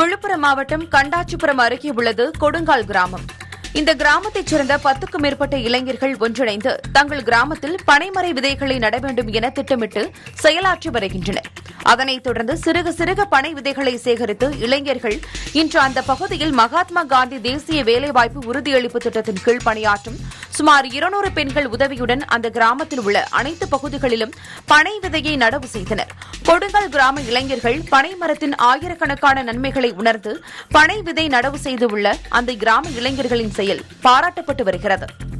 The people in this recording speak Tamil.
விழுப்புரம் மாவட்டம் கண்டாச்சிபுரம் அருகே உள்ளது கொடுங்கால் கிராமம் இந்த கிராமத்தைச் சேர்ந்த பத்துக்கும் மேற்பட்ட இளைஞர்கள் ஒன்றிணைந்து தங்கள் கிராமத்தில் பனைமரை விதைகளை நட வேண்டும் என திட்டமிட்டு செயலாற்றி வருகின்றனர் அதனைத் தொடர்ந்து சிறுக சிறுக பனை விதைகளை சேகரித்து இளைஞர்கள் இன்று அந்த பகுதியில் மகாத்மா காந்தி தேசிய வேலைவாய்ப்பு உறுதியளிப்பு திட்டத்தின் கீழ் பணியாற்றும் சுமார் இருநூறு பெண்கள் உதவியுடன் அந்த கிராமத்தில் உள்ள அனைத்து பகுதிகளிலும் பனை விதையை நடவு செய்தனர் கொடுங்கல் கிராம இளைஞர்கள் பனை மரத்தின் ஆயிரக்கணக்கான நன்மைகளை உணர்ந்து பனை விதை நடவு செய்துள்ள அந்த கிராம இளைஞர்களின் செயல் பாராட்டப்பட்டு வருகிறது